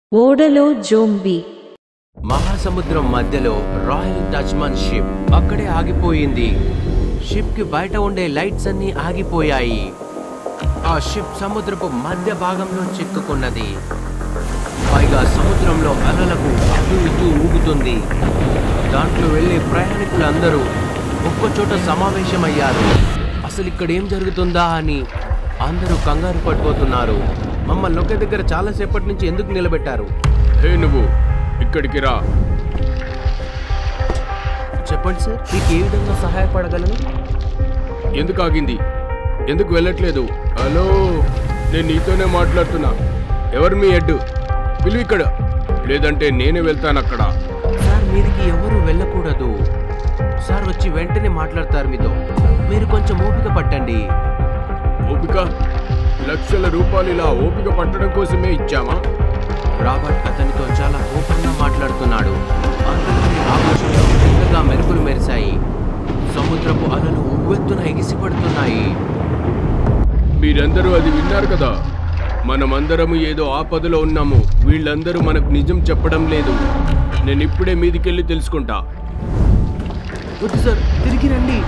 ఓడలో జోంబీ మహాసముద్రం మధ్యలో రాయల్ టచ్మన్ షిప్ అక్కడే ఆగిపోయింది షిప్ కి బయట ఉండే లైట్స్ అన్ని ఆగిపోయాయి ఆ షిప్ సముద్రపు మధ్య భాగంలో చిక్కుకున్నది పైగా సముద్రంలో అలలకు అటు ఇటు ఊగుతుంది దాంట్లో వెళ్ళే ప్రయాణికులందరూ ఒక్కచోట సమావేశమయ్యారు అసలు ఇక్కడ ఏం జరుగుతుందా అని అందరూ కంగారు పడిపోతున్నారు మమ్మల్ని ఒకే దగ్గర చాలాసేపటి నుంచి ఎందుకు నిలబెట్టారు హే నువ్వు ఇక్కడికి రా చెప్పండి సార్ మీకు ఏ విధంగా సహాయపడగలను ఎందుకు ఆగింది ఎందుకు వెళ్ళట్లేదు హలో నేను నీతోనే మాట్లాడుతున్నా ఎవరు మీ హెడ్ పిలువు ఇక్కడ లేదంటే నేనే వెళ్తాను అక్కడ సార్ మీదికి ఎవరు వెళ్ళకూడదు సార్ వచ్చి వెంటనే మాట్లాడతారు మీతో మీరు కొంచెం ఓపిక పట్టండి ఓపిక లక్షల రూపాయలు ఇలా ఓపిక పట్టడం కోసమే ఇచ్చామా రాబర్ట్ అతనితో చాలా కోపంగా మాట్లాడుతున్నాడు అంతలోనే ఆకాశంలో చిన్నగా మెరుపులు మెరిశాయి సముద్రపు అలలు ఉవ్వెత్తున ఎగిసిపడుతున్నాయి మీరందరూ అది విన్నారు కదా మనమందరము ఏదో ఆపదలో ఉన్నాము వీళ్ళందరూ మనకు నిజం చెప్పడం లేదు నేను ఇప్పుడే మీదికెళ్ళి తెలుసుకుంటా వద్దు సార్ తిరిగి రండి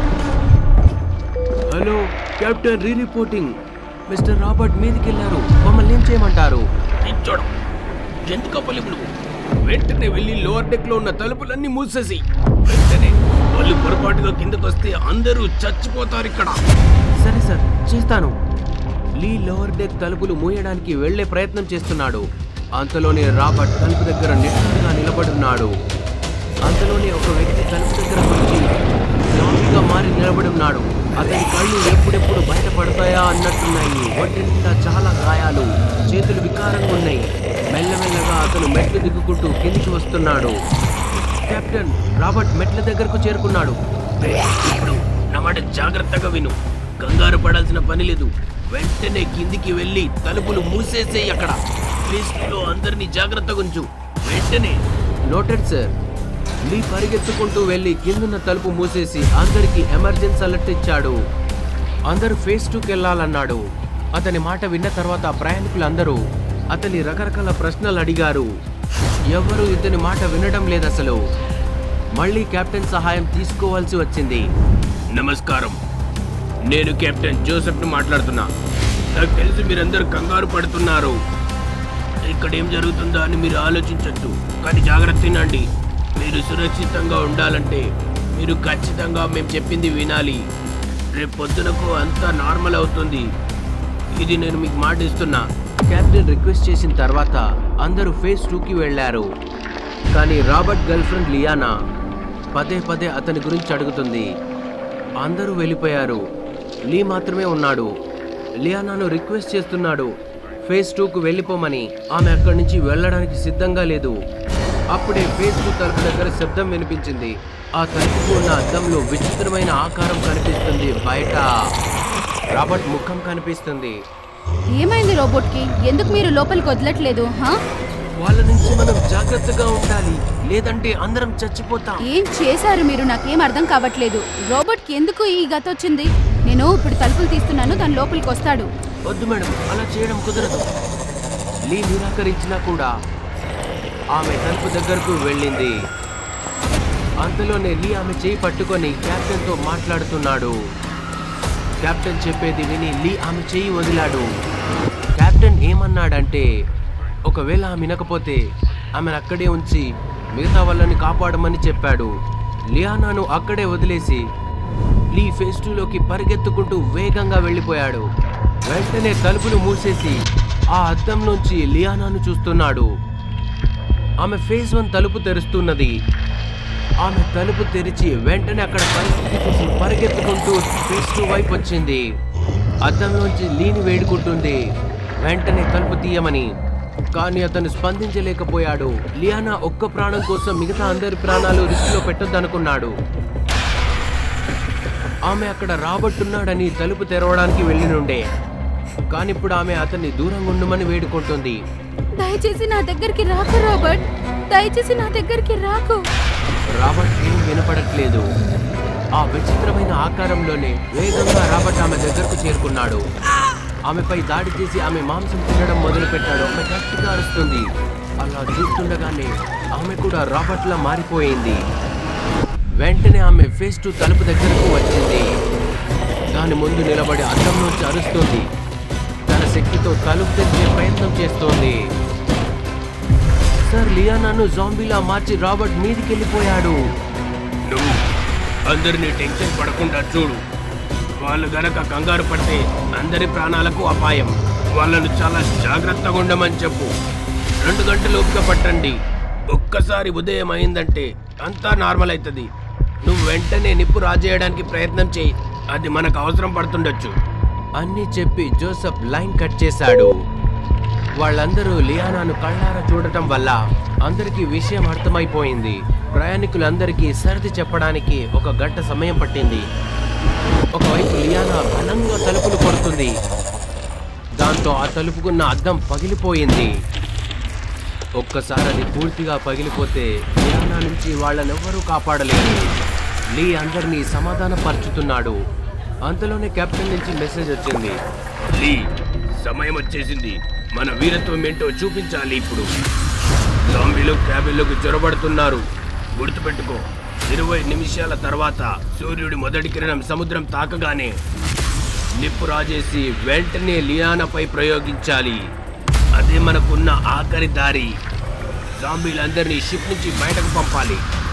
hello captain re reporting mister Robert మీదికి వెళ్ళారు మమ్మల్ని ఏం చేయమంటారు చూడం జంతు కప్పలు నువ్వు వెంటనే వెళ్ళి లోవర్ డెక్ లో ఉన్న తలుపులన్నీ మూసేసి వెంటనే వాళ్ళు పొరపాటుగా కిందకు వస్తే అందరూ చచ్చిపోతారు ఇక్కడ సరే సార్ చేస్తాను లీ లోవర్ డెక్ తలుపులు మూయడానికి వెళ్లే ప్రయత్నం చేస్తున్నాడు అంతలోనే రాబర్ట్ తలుపు దగ్గర నిశ్చింతగా నిలబడున్నాడు అంతలోనే ఒక వ్యక్తి తలుపు దగ్గర వచ్చి జాంబీగా మారి నిలబడి ఉన్నాడు అతని కళ్ళు ఎప్పుడెప్పుడు బయటపడతాయా అన్నట్టున్నాయి ఒంటి నిండా చాలా గాయాలు చేతులు వికారంగా ఉన్నాయి మెల్లమెల్లగా అతను మెట్లు దిగుకుంటూ కిందికి వస్తున్నాడు కెప్టెన్ రాబర్ట్ మెట్ల దగ్గరకు చేరుకున్నాడు ఇప్పుడు నా మాట జాగ్రత్తగా విను కంగారు పడాల్సిన పని లేదు వెంటనే కిందికి వెళ్ళి తలుపులు మూసేసేయి అక్కడ లిస్టులో అందరినీ జాగ్రత్తగా ఉంచు వెంటనే నోటెడ్ సార్ లీ పరిగెత్తుకుంటూ వెళ్ళి కిందున్న తలుపు మూసేసి అందరికి ఎమర్జెన్సీ అలర్ట్ ఇచ్చాడు అందరూ ఫేస్ టూకి వెళ్ళాలన్నాడు అతని మాట విన్న తర్వాత ప్రయాణికులందరూ అతని రకరకాల ప్రశ్నలు అడిగారు ఎవరు ఇతని మాట వినడం లేదు అసలు మళ్ళీ కెప్టెన్ సహాయం తీసుకోవాల్సి వచ్చింది నమస్కారం నేను కెప్టెన్ జోసెఫ్ ను మాట్లాడుతున్నా నాకు తెలిసి మీరందరూ కంగారు పడుతున్నారు ఇక్కడ ఏం జరుగుతుందో అని మీరు ఆలోచించొద్దు కానీ జాగ్రత్త తినండి మీరు సురక్షితంగా ఉండాలంటే మీరు ఖచ్చితంగా మేము చెప్పింది వినాలి రేపు పొద్దునకు అంతా నార్మల్ అవుతుంది ఇది నేను మీకు మాట ఇస్తున్నా కెప్టెన్ రిక్వెస్ట్ చేసిన తర్వాత అందరూ ఫేస్ టూకి వెళ్ళారు కానీ రాబర్ట్ గర్ల్ ఫ్రెండ్ లియానా పదే పదే అతని గురించి అడుగుతుంది అందరూ వెళ్ళిపోయారు లీ మాత్రమే ఉన్నాడు లియానాను రిక్వెస్ట్ చేస్తున్నాడు ఫేస్ టూకు వెళ్ళిపోమని ఆమె అక్కడి నుంచి వెళ్ళడానికి సిద్ధంగా లేదు అప్పుడే ఫేస్ టూ తలుపు దగ్గర శబ్దం వినిపించింది ఆ తలుపుకు ఉన్న అద్దంలో విచిత్రమైన ఆకారం కనిపిస్తుంది బయట రాబర్ట్ ముఖం కనిపిస్తుంది ఏమైంది రోబోట్కి ఎందుకు మీరు లోపలికి వదలట్లేదు హా వాళ్ళ నుంచి మనం జాగ్రత్తగా ఉండాలి లేదంటే అందరం చచ్చిపోతాం ఏం చేశారు మీరు నాకేం అర్థం కావట్లేదు రోబోట్కి ఎందుకు ఈ గత వచ్చింది నేను ఇప్పుడు తలుపులు తీస్తున్నాను దాని లోపలికి వస్తాడు వద్దు మేడం అలా చేయడం కుదరదు లీ నిరాకరించినా కూడా ఆమె తలుపు దగ్గరకు వెళ్ళింది అంతలోనే లీ ఆమె చేయి పట్టుకొని కెప్టెన్తో మాట్లాడుతున్నాడు కెప్టెన్ చెప్పేది విని లీ ఆమె చేయి వదిలాడు కెప్టెన్ ఏమన్నాడంటే ఒకవేళ ఆమె వినకపోతే ఆమెను అక్కడే ఉంచి మిగతా వాళ్ళని కాపాడమని చెప్పాడు లియానాను అక్కడే వదిలేసి లీ ఫేస్ టూలోకి పరిగెత్తుకుంటూ వేగంగా వెళ్ళిపోయాడు వెంటనే తలుపులు మూసేసి ఆ అద్దం నుంచి లియానాను చూస్తున్నాడు ఆమె ఫేస్ వన్ తలుపు తెరుస్తున్నది ఆమె తలుపు తెరిచి వెంటనే అక్కడ పరిస్థితి చూసి పరిగెత్తుకుంటూ ఫేస్ టూ వైపు వచ్చింది అద్దంలోంచి లీని వేడుకుంటుంది వెంటనే తలుపు తీయమని కానీ అతను స్పందించలేకపోయాడు లియానా ఒక్క ప్రాణం కోసం మిగతా అందరి ప్రాణాలు రిస్క్లో పెట్టొద్దనుకున్నాడు ఆమె అక్కడ రాబట్టున్నాడని తలుపు తెరవడానికి వెళ్ళి నుండే కానీ ఇప్పుడు ఆమె అతన్ని దూరంగా ఉండమని వేడుకుంటుంది దయచేసి నా దగ్గరికి రాకు రోబర్ట్ దయచేసి నా దగ్గరికి రాకు రాబర్ట్ ఏం వినపడట్లేదు ఆ విచిత్రమైన ఆకారంలోనే వేగంగా రాబర్ట్ ఆమె దగ్గరకు చేరుకున్నాడు ఆమెపై దాడి చేసి ఆమె మాంసం తినడం మొదలుపెట్టాడు ఆమె గట్టిగా అరుస్తుంది అలా చూస్తుండగానే ఆమె కూడా రాబర్ట్లా మారిపోయింది వెంటనే ఆమె ఫేస్ టు తలుపు దగ్గరకు వచ్చింది దాని ముందు నిలబడి అద్దం నుంచి అరుస్తుంది తన శక్తితో తలుపు తెరిచే ప్రయత్నం చేస్తోంది సార్ లియానాను జాంబీలా మార్చి రాబర్ట్ మీదికి వెళ్ళిపోయాడు నువ్వు అందరినీ టెన్షన్ పడకుండా చూడు వాళ్ళు గనక కంగారు పడితే అందరి ప్రాణాలకు అపాయం వాళ్ళను చాలా జాగ్రత్తగా ఉండమని చెప్పు రెండు గంటలు ఓపిక పట్టండి ఒక్కసారి ఉదయం అయిందంటే అంతా నార్మల్ అవుతుంది నువ్వు వెంటనే నిప్పు రాజేయడానికి ప్రయత్నం చేయి అది మనకు అవసరం పడుతుండొచ్చు అన్నీ చెప్పి జోసెఫ్ లైన్ కట్ చేశాడు వాళ్ళందరూ లియానాను కళ్ళారా చూడటం వల్ల అందరికీ విషయం అర్థమైపోయింది ప్రయాణికులందరికీ సర్ది చెప్పడానికి ఒక గంట సమయం పట్టింది ఒకవైపు లియానా బలంగా తలుపులు కొడుతుంది దాంతో ఆ తలుపుకున్న అద్దం పగిలిపోయింది ఒక్కసారి అది పూర్తిగా పగిలిపోతే లియానా నుంచి వాళ్ళనెవ్వరూ కాపాడలేరు లీ అందరినీ సమాధానపరుచుతున్నాడు అంతలోనే కెప్టెన్ నుంచి మెసేజ్ వచ్చింది లీ సమయం వచ్చేసింది మన వీరత్వం ఏంటో చూపించాలి ఇప్పుడు జాంబీలు క్యాబిన్లోకి చొరబడుతున్నారు గుర్తుపెట్టుకో ఇరవై నిమిషాల తర్వాత సూర్యుడి మొదటి కిరణం సముద్రం తాకగానే నిప్పు రాజేసి వెంటనే లియానాపై ప్రయోగించాలి అదే మనకున్న ఆఖరి దారి జాంబీలందరినీ షిప్ నుంచి బయటకు పంపాలి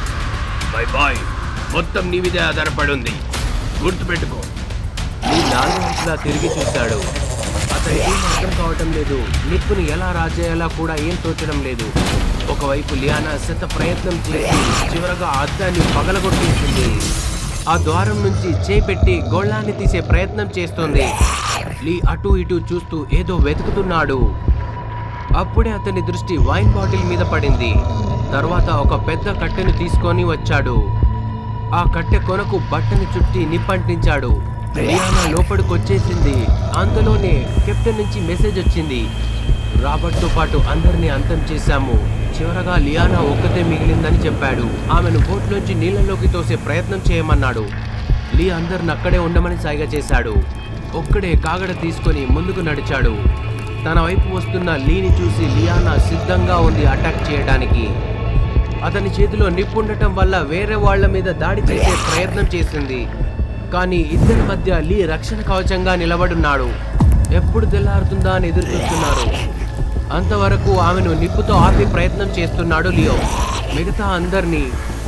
బై బాయ్ మొత్తం నీ మీదే ఆధారపడి ఉంది గుర్తుపెట్టుకో ఈ నాలుగు వంతులా తిరిగి చూశాడు అతనికి ఏం అర్థం కావటం లేదు నిప్పుని ఎలా రాజేయాలా కూడా ఏం తోచడం లేదు ఒకవైపు లియానా శత ప్రయత్నం చేసి చివరగా ఆ అద్దాన్ని పగలగొట్టేసింది ఆ ద్వారం నుంచి చేపెట్టి గోళ్ళాన్ని తీసే ప్రయత్నం చేస్తోంది లీ అటు ఇటు చూస్తూ ఏదో వెతుకుతున్నాడు అప్పుడే అతని దృష్టి వైన్ బాటిల్ మీద పడింది తర్వాత ఒక పెద్ద కట్టెను తీసుకొని వచ్చాడు ఆ కట్టె కొనకు బట్టని చుట్టి నిప్పంటించాడు లియానా లోపలికి వచ్చేసింది అంతలోనే కెప్టెన్ నుంచి మెసేజ్ వచ్చింది రాబర్ట్ తో పాటు అందరినీ అంతం చేశాము చివరగా లియానా ఒక్కతే మిగిలిందని చెప్పాడు ఆమెను బోట్లోంచి నీళ్ళలోకి తోసే ప్రయత్నం చేయమన్నాడు లీ అందరిని అక్కడే ఉండమని సైగ చేశాడు ఒక్కడే కాగడ తీసుకొని ముందుకు నడిచాడు తన వైపు వస్తున్న లీని చూసి లియానా సిద్ధంగా ఉంది అటాక్ చేయడానికి అతని చేతిలో నిప్పుండటం వల్ల వేరే వాళ్ళ మీద దాడి చేసే ప్రయత్నం చేసింది కానీ ఇద్దరి మధ్య లీ రక్షణ కవచంగా నిలబడున్నాడు ఎప్పుడు తెల్లారుతుందా అని ఎదురు చూస్తున్నారు అంతవరకు ఆమెను నిప్పుతో ఆపే ప్రయత్నం చేస్తున్నాడు లియో మిగతా అందరినీ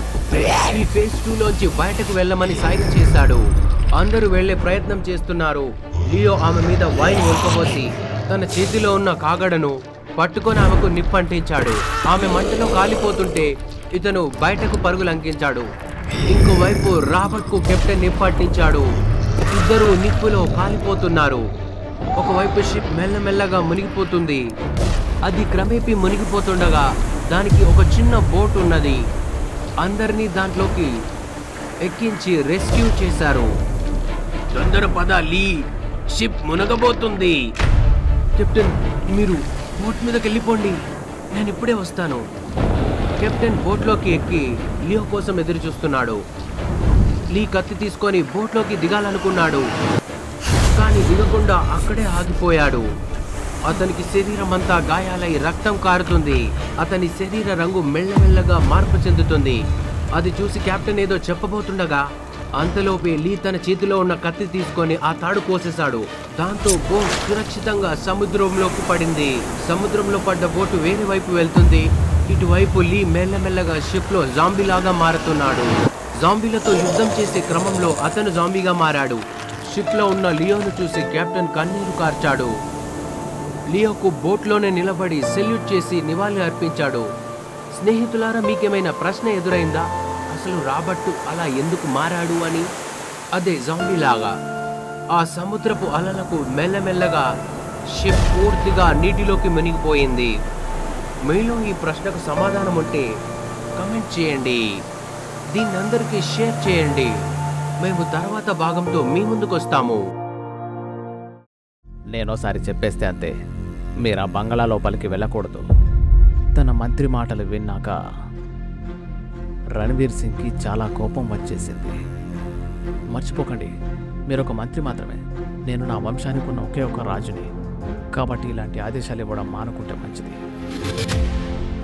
ఈ ఫేజ్ టూలోంచి బయటకు వెళ్ళమని సాయం చేశాడు అందరూ వెళ్ళే ప్రయత్నం చేస్తున్నారు లియో ఆమె మీద వైన్ ఒలకపోసి తన చేతిలో ఉన్న కాగడను పట్టుకొని ఆమెకు నిప్పంటించాడు ఆమె మంటలో కాలిపోతుంటే ఇతను బయటకు పరుగులంకించాడు ఇంకోవైపు రాబర్ట్ కు కెప్టెన్ నిప్పంటించాడు ఇద్దరు నిప్పులో కాలిపోతున్నారు ఒకవైపు షిప్ మెల్లమెల్లగా మునిగిపోతుంది అది క్రమేపీ మునిగిపోతుండగా దానికి ఒక చిన్న బోట్ ఉన్నది అందరినీ దాంట్లోకి ఎక్కించి రెస్క్యూ చేశారు తొందర పద లీ షిప్ మునగబోతుంది కెప్టెన్ మీరు బోట్ మీదకి వెళ్ళిపోండి నేను ఇప్పుడే వస్తాను కెప్టెన్ బోట్లోకి ఎక్కి లియో కోసం ఎదురు చూస్తున్నాడు లీ కత్తి తీసుకొని బోట్లోకి దిగాలనుకున్నాడు కానీ దిగకుండా అక్కడే ఆగిపోయాడు అతనికి శరీరం అంతా గాయాలై రక్తం కారుతుంది అతని శరీర రంగు మెల్లమెల్లగా మార్పు చెందుతుంది అది చూసి కెప్టెన్ ఏదో చెప్పబోతుండగా అంతలోపే లీ తన చేతిలో ఉన్న కత్తి తీసుకొని ఆ తాడు కోసేశాడు దాంతో బోట్ సురక్షితంగా సముద్రంలోకి పడింది సముద్రంలో పడ్డ బోటు వేరే వైపు వెళ్తుంది ఇటువైపు లీ మెల్లమెల్లగా షిప్ లో జాంబీలాగా మారుతున్నాడు జాంబీలతో యుద్ధం చేసే క్రమంలో అతను జాంబీగా మారాడు షిప్ లో ఉన్న లియోను చూసి కెప్టెన్ కన్నీరు కార్చాడు లియోకు బోట్లోనే నిలబడి సెల్యూట్ చేసి నివాళి అర్పించాడు స్నేహితులారా మీకేమైనా ప్రశ్న ఎదురైందా అసలు రాబట్టు అలా ఎందుకు మారాడు అని అదే జాంబీలాగా ఆ సముద్రపు అలలకు మెల్లమెల్లగా షిప్ పూర్తిగా నీటిలోకి మునిగిపోయింది మీలో ఈ ప్రశ్నకు సమాధానం ఉంటే కమెంట్ చేయండి దీన్ని అందరికీ షేర్ చేయండి మేము తర్వాత భాగంతో మీ ముందుకు వస్తాము నేనోసారి చెప్పేస్తే అంతే మీరు ఆ బంగళా లోపలికి వెళ్ళకూడదు తన మంత్రి మాటలు విన్నాక రణవీర్ సింగ్కి చాలా కోపం వచ్చేసింది మర్చిపోకండి మీరు ఒక మంత్రి మాత్రమే నేను నా వంశానికి ఉన్న ఒకే ఒక రాజుని కాబట్టి ఇలాంటి ఆదేశాలు ఇవ్వడం మానుకుంటే మంచిది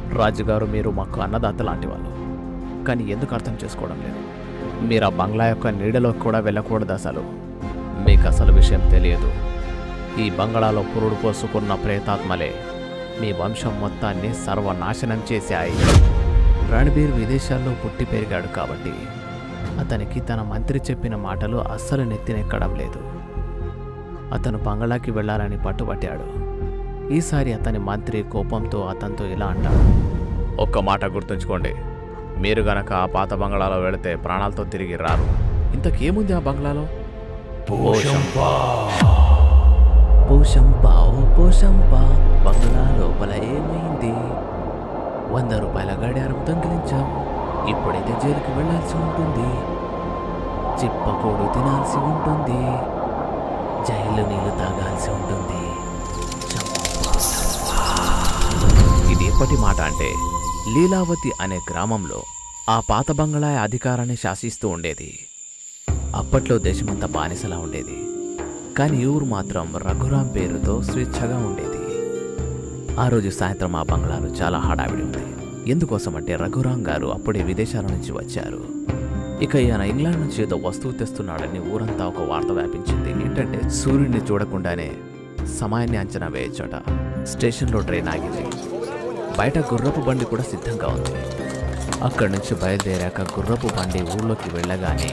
రాజుగారు మీరు మాకు అన్నదాత లాంటి వాళ్ళు కానీ ఎందుకు అర్థం చేసుకోవడం లేదు మీరు ఆ బంగ్లా యొక్క నీడలోకి కూడా వెళ్ళకూడదు అసలు మీకు అసలు విషయం తెలియదు ఈ బంగ్లాలో పురుడు పోసుకున్న ప్రేతాత్మలే మీ వంశం మొత్తాన్ని సర్వనాశనం చేశాయి రణబీర్ విదేశాల్లో పుట్టి పెరిగాడు కాబట్టి అతనికి తన మంత్రి చెప్పిన మాటలు అస్సలు నెత్తినెక్కడం లేదు అతను బంగ్లాకి వెళ్ళాలని పట్టుబట్టాడు ఈసారి అతని మంత్రి కోపంతో అతనితో ఇలా అంటాడు ఒక్క మాట గుర్తుంచుకోండి మీరు గనక ఆ పాత బంగ్లాలో వెళితే ప్రాణాలతో తిరిగి రారు ఇంతకేముంది ఆ బంగ్లాలో పోషంపా ఓ పోషంపా బంగ్లా లోపల ఏమైంది వంద రూపాయల గడియారం దొంగిలించాం ఇప్పుడైతే జైలుకి వెళ్ళాల్సి ఉంటుంది చిప్పకూడు తినాల్సి ఉంటుంది జైలు నీళ్లు తాగాల్సి ఉంటుంది ఇది ఎప్పటి మాట అంటే లీలావతి అనే గ్రామంలో ఆ పాత బంగ్లా అధికారాన్ని శాసిస్తూ ఉండేది అప్పట్లో దేశమంతా బానిసలా ఉండేది కానీ ఈ ఊరు మాత్రం రఘురాం పేరుతో స్వేచ్ఛగా ఉండేది ఆ రోజు సాయంత్రం ఆ బంగ్లాలో చాలా హడావిడి ఉంది ఎందుకోసమంటే రఘురాం గారు అప్పుడే విదేశాల నుంచి వచ్చారు ఇక ఈయన ఇంగ్లాండ్ నుంచి ఏదో వస్తువు తెస్తున్నాడని ఊరంతా ఒక వార్త వ్యాపించింది ఏంటంటే సూర్యుడిని చూడకుండానే సమయాన్ని అంచనా వేయచ్చట స్టేషన్లో ట్రైన్ ఆగింది బయట గుర్రపు బండి కూడా సిద్ధంగా ఉంది అక్కడి నుంచి బయలుదేరాక గుర్రపు బండి ఊళ్ళోకి వెళ్ళగానే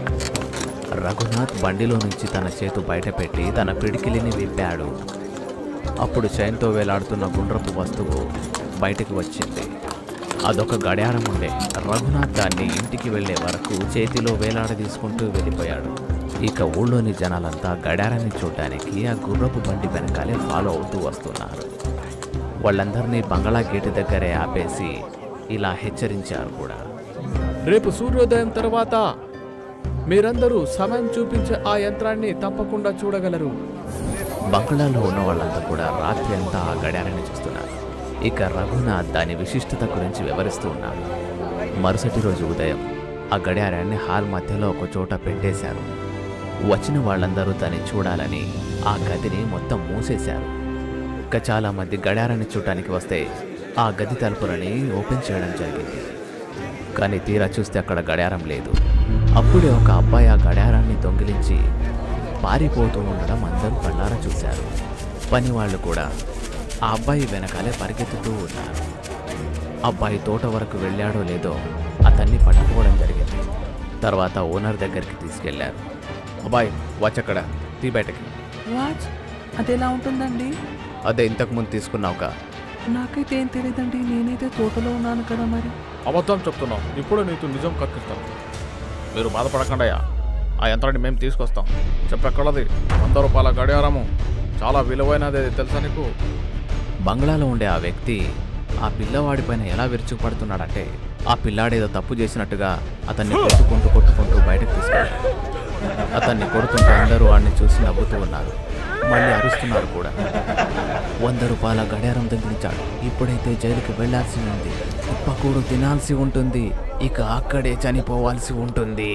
రఘునాథ్ బండిలో నుంచి తన చేతు బయటపెట్టి తన పిడికిలిని విప్పాడు అప్పుడు చైన్తో వేలాడుతున్న గుండ్రపు వస్తువు బయటికి వచ్చింది అదొక గడియారం ఉండే రఘునాథ్ దాన్ని ఇంటికి వెళ్ళే వరకు చేతిలో వేలాడదీసుకుంటూ వెళ్ళిపోయాడు ఇక ఊళ్ళోని జనాలంతా గడియారాన్ని చూడడానికి ఆ గుర్రపు బండి వెనకాలే ఫాలో అవుతూ వస్తున్నారు వాళ్ళందరినీ బంగ్లా గేటు దగ్గరే ఆపేసి ఇలా హెచ్చరించారు కూడా రేపు సూర్యోదయం తర్వాత మీరందరూ సమయం చూపించే ఆ యంత్రాన్ని తప్పకుండా చూడగలరు బంగ్లాలో ఉన్న వాళ్ళంతా కూడా రాత్రి అంతా ఆ గడియారాన్ని చూస్తున్నారు ఇక రఘునాథ్ దాని విశిష్టత గురించి వివరిస్తూ ఉన్నాడు మరుసటి రోజు ఉదయం ఆ గడియారాన్ని హాల్ మధ్యలో ఒక చోట పెట్టేశారు వచ్చిన వాళ్ళందరూ దాన్ని చూడాలని ఆ గదిని మొత్తం మూసేశారు ఇక చాలా మంది గడియారాన్ని చూడటానికి వస్తే ఆ గది తలుపులని ఓపెన్ చేయడం జరిగింది కానీ తీరా చూస్తే అక్కడ గడియారం లేదు అప్పుడే ఒక అబ్బాయి ఆ గడియారాన్ని దొంగిలించి పారిపోతూ ఉండడం అందరూ కళ్ళారా చూశారు పని వాళ్ళు కూడా ఆ అబ్బాయి వెనకాలే పరిగెత్తుతూ ఉన్నారు అబ్బాయి తోట వరకు వెళ్ళాడో లేదో అతన్ని పట్టుకోవడం జరిగింది తర్వాత ఓనర్ దగ్గరికి తీసుకెళ్లారు అబ్బాయి వాచ్ అక్కడ తీ బయటకి వాచ్ అది ఎలా ఉంటుందండి అదే ఇంతకుముందు తీసుకున్నావుగా నాకైతే ఏం తెలియదండి నేనైతే తోటలో ఉన్నాను కదా మరి అబద్ధం చెప్తున్నావు ఇప్పుడు నీకు నిజం కక్కిస్తాను మీరు బాధపడకండియా ఆ యంత్రాన్ని మేము తీసుకొస్తాం చెప్పెక్కడది వంద రూపాయల గడియారము చాలా విలువైనది అది తెలుసా నీకు బంగ్లాలో ఉండే ఆ వ్యక్తి ఆ పిల్లవాడి పైన ఎలా విరుచుకుపడుతున్నాడంటే ఆ పిల్లాడేదో తప్పు చేసినట్టుగా అతన్ని కొట్టుకుంటూ కొట్టుకుంటూ బయటకు తీసుకెళ్ళారు అతన్ని కొడుతుంటే అందరూ వాడిని చూసి నవ్వుతూ ఉన్నారు మళ్ళీ అరుస్తున్నారు కూడా వంద రూపాయల గడియారం దొంగిలించాడు ఇప్పుడైతే జైలుకి వెళ్లాల్సి ఉంది ఉప్పకూడు తినాల్సి ఉంటుంది ఇక అక్కడే చనిపోవాల్సి ఉంటుంది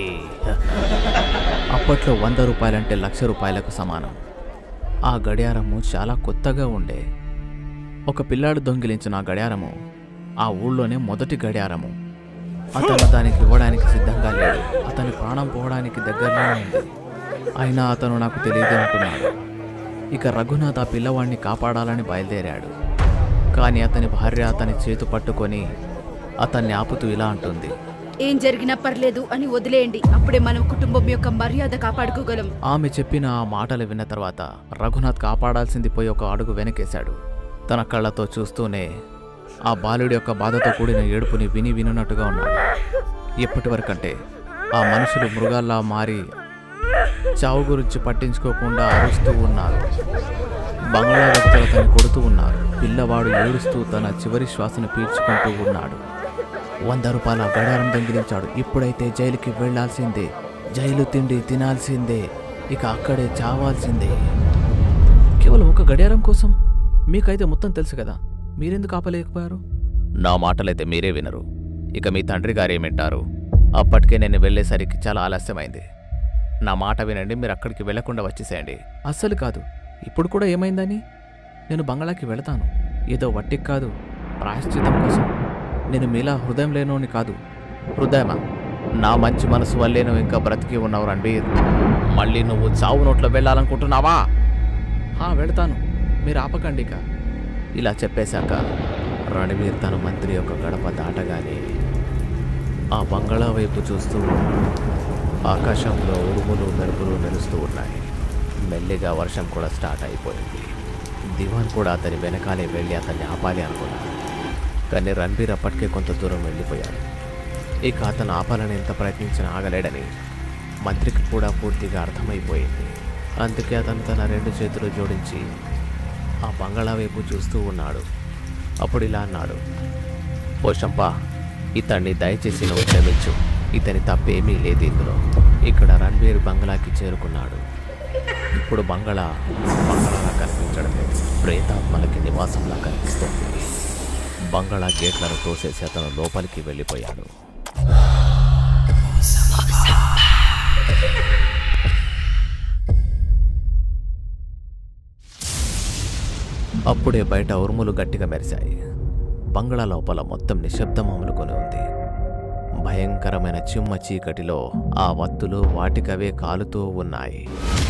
అప్పట్లో వంద రూపాయలంటే లక్ష రూపాయలకు సమానం ఆ గడియారము చాలా కొత్తగా ఉండే ఒక పిల్లాడు దొంగిలించిన ఆ గడియారము ఆ ఊళ్ళోనే మొదటి గడియారము అతను దానికి ఇవ్వడానికి సిద్ధంగా లేడు అతని ప్రాణం పోవడానికి దగ్గరలోనే ఉంది అయినా అతను నాకు తెలియదు అంటున్నాడు ఇక రఘునాథ్ ఆ పిల్లవాడిని కాపాడాలని బయలుదేరాడు కానీ అతని భార్య అతని చేతు పట్టుకొని అతన్ని ఆపుతూ ఇలా అంటుంది ఏం జరిగినా పర్లేదు అని వదిలేయండి అప్పుడే మనం కుటుంబం యొక్క మర్యాద కాపాడుకోగలం ఆమె చెప్పిన ఆ మాటలు విన్న తర్వాత రఘునాథ్ కాపాడాల్సింది పోయి ఒక అడుగు వెనకేశాడు తన కళ్ళతో చూస్తూనే ఆ బాలుడి యొక్క బాధతో కూడిన ఏడుపుని విని వినున్నట్టుగా ఉన్నాడు ఎప్పటి వరకంటే ఆ మనుషులు మృగాల్లా మారి చావు గురించి పట్టించుకోకుండా అరుస్తూ ఉన్నారు బంగ్లా వ్యక్తులు అతన్ని కొడుతూ ఉన్నారు పిల్లవాడు ఏడుస్తూ తన చివరి శ్వాసను పీల్చుకుంటూ ఉన్నాడు వంద రూపాయల గడారం దొంగిలించాడు ఇప్పుడైతే జైలుకి వెళ్ళాల్సిందే జైలు తిండి తినాల్సిందే ఇక అక్కడే చావాల్సిందే కేవలం ఒక గడియారం కోసం మీకైతే మొత్తం తెలుసు కదా మీరెందుకు ఆపలేకపోయారు నా మాటలైతే మీరే వినరు ఇక మీ తండ్రి గారు ఏమింటారు అప్పటికే నేను వెళ్ళేసరికి చాలా ఆలస్యమైంది నా మాట వినండి మీరు అక్కడికి వెళ్లకుండా వచ్చేసేయండి అస్సలు కాదు ఇప్పుడు కూడా ఏమైందని నేను బంగ్లాకి వెళతాను ఏదో వట్టికి కాదు ప్రాయశ్చితం కోసం నేను మీలా హృదయం లేనోని కాదు హృదయమా నా మంచి మనసు వల్లే నువ్వు ఇంకా బ్రతికి ఉన్నావు రణబీర్ మళ్ళీ నువ్వు చావు నోట్లో వెళ్ళాలనుకుంటున్నావా "హా, వెళ్తాను మీరు ఆపకండి ఇక ఇలా చెప్పేశాక రణబీర్ తన మంత్రి యొక్క గడప దాటగానే ఆ బంగళా వైపు చూస్తూ ఉన్నాడు. ఆకాశంలో ఉరుములు మెరుపులు మెరుస్తూ ఉన్నాయి మెల్లిగా వర్షం కూడా స్టార్ట్ అయిపోయింది దివాన్ కూడా అతని వెనకాలే వెళ్ళి అతన్ని ఆపాలి అనుకున్నాడు కానీ రణబీర్ అప్పటికే కొంత దూరం వెళ్ళిపోయాడు ఇక అతను ఆపాలని ఎంత ప్రయత్నించినా ఆగలేడని మంత్రికి కూడా పూర్తిగా అర్థమైపోయింది అందుకే అతను తన రెండు చేతులు జోడించి ఆ బంగళా వైపు చూస్తూ ఉన్నాడు అప్పుడు ఇలా అన్నాడు పోషంప ఇతన్ని దయచేసి నువ్వు క్షమించు ఇతని తప్పేమీ లేదు ఇందులో ఇక్కడ రణ్వీర్ బంగ్లాకి చేరుకున్నాడు ఇప్పుడు బంగళా బంగళాలా కనిపించడం లేదు ప్రేతాత్మలకి నివాసంలా కనిపిస్తోంది బంగళా గేట్లను తోసేసి అతను లోపలికి వెళ్ళిపోయాడు అప్పుడే బయట ఉరుములు గట్టిగా మెరిశాయి బంగళా లోపల మొత్తం నిశ్శబ్దం అమలుకొని ఉంది భయంకరమైన చిమ్మ చీకటిలో ఆ వత్తులు వాటికవే కాలుతూ ఉన్నాయి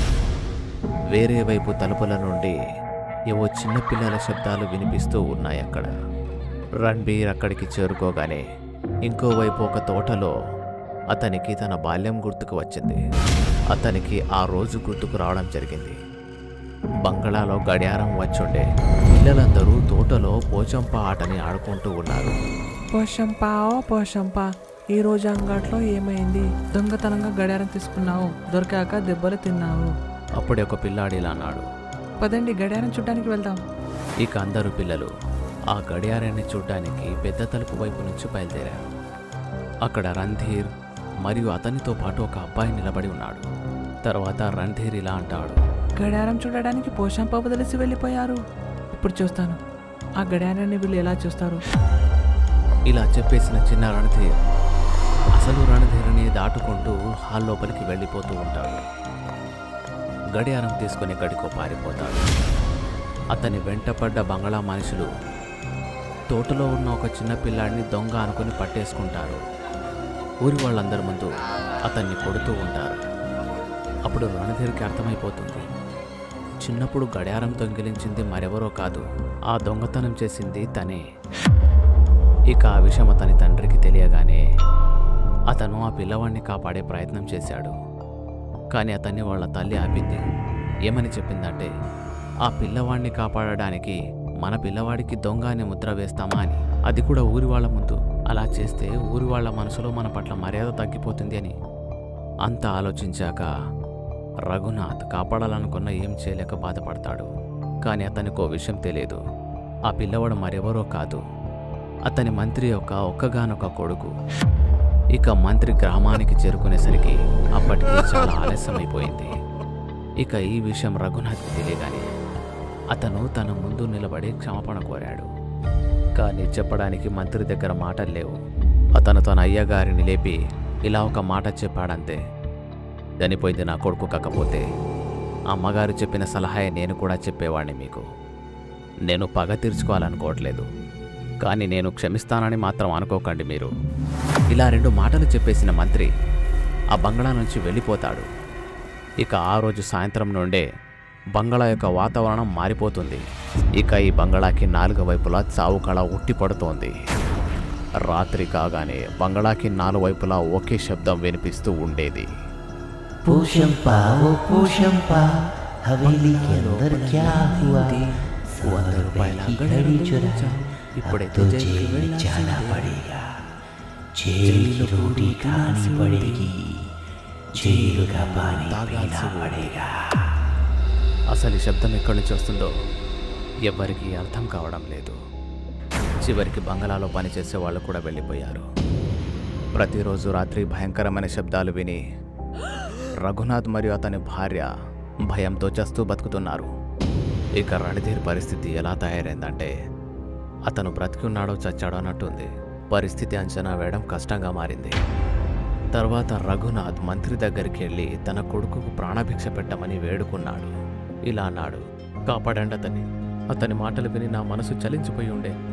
వేరే వైపు తలుపుల నుండి ఏవో చిన్నపిల్లల శబ్దాలు వినిపిస్తూ ఉన్నాయి అక్కడ రణ్బీర్ అక్కడికి చేరుకోగానే ఇంకోవైపు ఒక తోటలో అతనికి తన బాల్యం గుర్తుకు వచ్చింది అతనికి ఆ రోజు గుర్తుకు రావడం జరిగింది బంగళాలో గడియారం వచ్చుండే పిల్లలందరూ తోటలో పోచంప ఆటని ఆడుకుంటూ ఉన్నారు పోషంపా ఓ పోషంపా ఈ రోజు అంగట్లో ఏమైంది దొంగతనంగా గడియారం తీసుకున్నావు దొరికాక దెబ్బలు తిన్నావు అప్పుడే ఒక పిల్లాడు ఇలా అన్నాడు పదండి గడియారం చూడడానికి వెళ్దాం ఇక అందరు పిల్లలు ఆ గడియారాన్ని చూడ్డానికి పెద్ద తలుపు వైపు నుంచి బయలుదేరారు అక్కడ రణ్ధీర్ మరియు అతనితో పాటు ఒక అబ్బాయి నిలబడి ఉన్నాడు తర్వాత రణ్ధీర్ ఇలా అంటాడు గడియారం చూడడానికి పోషంపా వదిలేసి వెళ్ళిపోయారు ఇప్పుడు చూస్తాను ఆ గడియారాన్ని వీళ్ళు ఎలా చూస్తారు ఇలా చెప్పేసిన చిన్న రణధీర్ అసలు రణధీర్ని దాటుకుంటూ హాల్ లోపలికి వెళ్ళిపోతూ ఉంటాడు గడియారం తీసుకుని గడికో పారిపోతాడు అతని వెంటపడ్డ బంగళా మనుషులు తోటలో ఉన్న ఒక చిన్న పిల్లాడిని దొంగ అనుకుని పట్టేసుకుంటారు ఊరి వాళ్ళందరి ముందు అతన్ని కొడుతూ ఉంటారు అప్పుడు రణధీర్కి అర్థమైపోతుంది చిన్నప్పుడు గడియారం దొంగిలించింది మరెవరో కాదు ఆ దొంగతనం చేసింది తనే ఇక ఆ విషయం అతని తండ్రికి తెలియగానే అతను ఆ పిల్లవాడిని కాపాడే ప్రయత్నం చేశాడు కానీ అతన్ని వాళ్ళ తల్లి ఆపింది ఏమని చెప్పిందంటే ఆ పిల్లవాడిని కాపాడడానికి మన పిల్లవాడికి దొంగ అని ముద్ర వేస్తామా అని అది కూడా ఊరి వాళ్ళ ముందు అలా చేస్తే ఊరి వాళ్ళ మనసులో మన పట్ల మర్యాద తగ్గిపోతుంది అని అంత ఆలోచించాక రఘునాథ్ కాపాడాలనుకున్న ఏం చేయలేక బాధపడతాడు కానీ అతనికి ఓ విషయం తెలియదు ఆ పిల్లవాడు మరెవరో కాదు అతని మంత్రి యొక్క ఒక్కగానొక్క కొడుకు ఇక మంత్రి గ్రామానికి చేరుకునేసరికి అప్పటికి చాలా ఆలస్యమైపోయింది ఇక ఈ విషయం రఘునాథ్కి తెలియగానే అతను తన ముందు నిలబడి క్షమాపణ కోరాడు కానీ చెప్పడానికి మంత్రి దగ్గర మాటలు లేవు అతను తన అయ్యగారిని లేపి ఇలా ఒక మాట చెప్పాడంతే చనిపోయింది నా కొడుకు కాకపోతే అమ్మగారు చెప్పిన సలహా నేను కూడా చెప్పేవాడిని మీకు నేను పగ తీర్చుకోవాలనుకోవట్లేదు కానీ నేను క్షమిస్తానని మాత్రం అనుకోకండి మీరు ఇలా రెండు మాటలు చెప్పేసిన మంత్రి ఆ బంగళా నుంచి వెళ్ళిపోతాడు ఇక ఆ రోజు సాయంత్రం నుండే బంగళా యొక్క వాతావరణం మారిపోతుంది ఇక ఈ బంగళాకి నాలుగు వైపులా చావు కళ ఉట్టి పడుతోంది రాత్రి కాగానే బంగళాకి నాలుగు వైపులా ఒకే శబ్దం వినిపిస్తూ ఉండేది पोशंपा वो पोशंपा हवेली के अंदर क्या हुआ వంద రూపాయల घड़ी चुरा ఇప్పుడైతే तो జైలుకి जेल में जाना వెళ్ళాల్సిందే. पड़ेगा जेल की रोटी खानी पड़ेगी जेल का पानी पीना पड़ेगा అసలు ఈ శబ్దం ఎక్కడి నుంచి వస్తుందో ఎవ్వరికీ అర్థం కావడం లేదు చివరికి బంగళాలో పనిచేసే వాళ్ళు కూడా వెళ్ళిపోయారు ప్రతిరోజు రాత్రి భయంకరమైన శబ్దాలు విని రఘునాథ్ మరియు అతని భార్య భయంతో చస్తూ బతుకుతున్నారు ఇక రణధీర్ పరిస్థితి ఎలా తయారైందంటే అతను బ్రతికి ఉన్నాడో చచ్చాడో అన్నట్టుంది పరిస్థితి అంచనా వేయడం కష్టంగా మారింది తర్వాత రఘునాథ్ మంత్రి దగ్గరికి వెళ్ళి తన కొడుకుకు ప్రాణభిక్ష పెట్టమని వేడుకున్నాడు ఇలా అన్నాడు కాపాడండి అతన్ని అతని మాటలు విని నా మనసు చలించిపోయి ఉండే